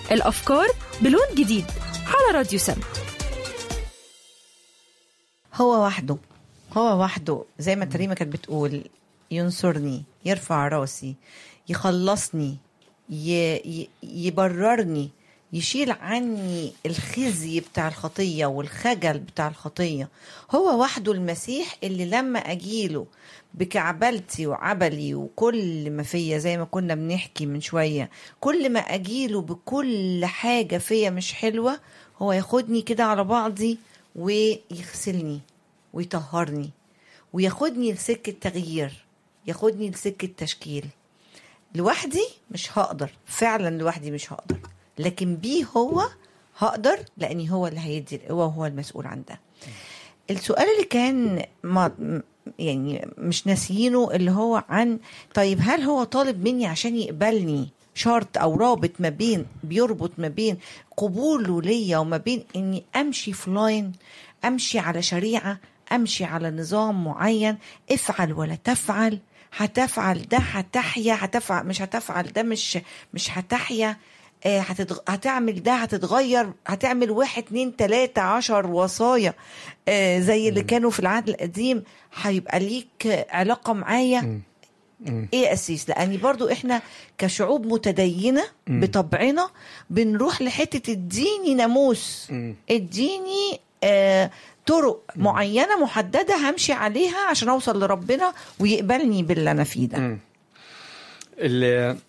الأفكار بلون جديد على راديو سم هو وحده هو وحده زي ما تريمة كانت بتقول ينصرني يرفع راسي يخلصني ي... ي... يبررني يشيل عني الخزي بتاع الخطية والخجل بتاع الخطية هو وحده المسيح اللي لما أجيله بكعبلتي وعبلي وكل ما فيا زي ما كنا بنحكي من شوية كل ما أجيله بكل حاجة فيا مش حلوة هو ياخدني كده على بعضي ويغسلني ويطهرني وياخدني لسكة تغيير ياخدني لسكة تشكيل لوحدي مش هقدر فعلا لوحدي مش هقدر لكن بيه هو هقدر لاني هو اللي هيدي القوه وهو المسؤول عن ده السؤال اللي كان ما يعني مش ناسيينه اللي هو عن طيب هل هو طالب مني عشان يقبلني شرط او رابط ما بين بيربط ما بين قبوله ليا وما بين اني امشي في لاين امشي على شريعه امشي على نظام معين افعل ولا تفعل هتفعل ده هتحيا هتفعل مش هتفعل ده مش مش هتحيا آه، هتتغ... هتعمل ده هتتغير هتعمل واحد اتنين تلاتة عشر وصايا آه، زي اللي كانوا في العهد القديم هيبقى ليك علاقة معايا ايه اسيس لاني برضو احنا كشعوب متدينه بطبعنا بنروح لحته اديني ناموس اديني آه طرق معينه محدده همشي عليها عشان اوصل لربنا ويقبلني باللي انا فيه ده ال-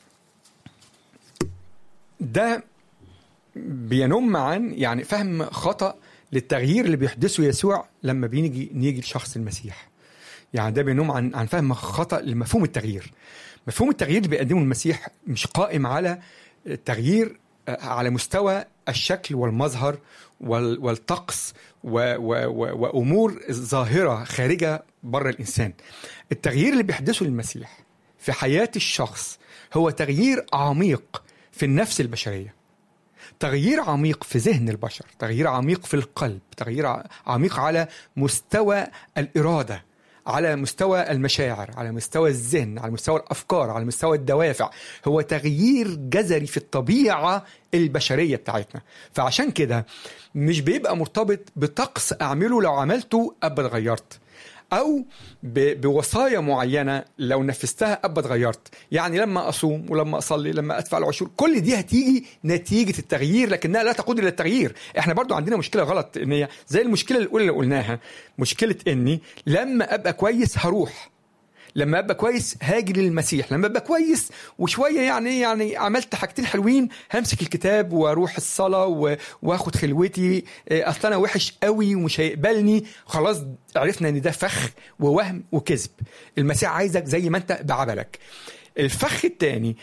ده بينم عن يعني فهم خطأ للتغيير اللي بيحدثه يسوع لما بيجي نيجي لشخص المسيح يعني ده بينم عن عن فهم خطأ لمفهوم التغيير مفهوم التغيير اللي بيقدمه المسيح مش قائم على التغيير على مستوى الشكل والمظهر وال- والطقس و و و وامور ظاهره خارجه بره الانسان التغيير اللي بيحدثه المسيح في حياه الشخص هو تغيير عميق في النفس البشريه تغيير عميق في ذهن البشر تغيير عميق في القلب تغيير ع- عميق على مستوى الإرادة على مستوى المشاعر على مستوى الذهن على مستوى الأفكار على مستوى الدوافع هو تغيير جذري في الطبيعة البشرية بتاعتنا فعشان كده مش بيبقى مرتبط بطقس أعمله لو عملته أبقى اتغيرت او ب- بوصايا معينه لو نفذتها ابقى اتغيرت يعني لما اصوم ولما اصلي لما ادفع العشور كل دي هتيجي نتيجه التغيير لكنها لا تقود الى التغيير احنا برضو عندنا مشكله غلط ان هي زي المشكله الاولى اللي قلناها مشكله اني لما ابقى كويس هروح لما ابقى كويس هاجي للمسيح لما ابقى كويس وشويه يعني يعني عملت حاجتين حلوين همسك الكتاب واروح الصلاه و- واخد خلوتي إيه، اصل انا وحش قوي ومش هيقبلني خلاص عرفنا ان ده فخ ووهم وكذب المسيح عايزك زي ما انت بعبلك الفخ التاني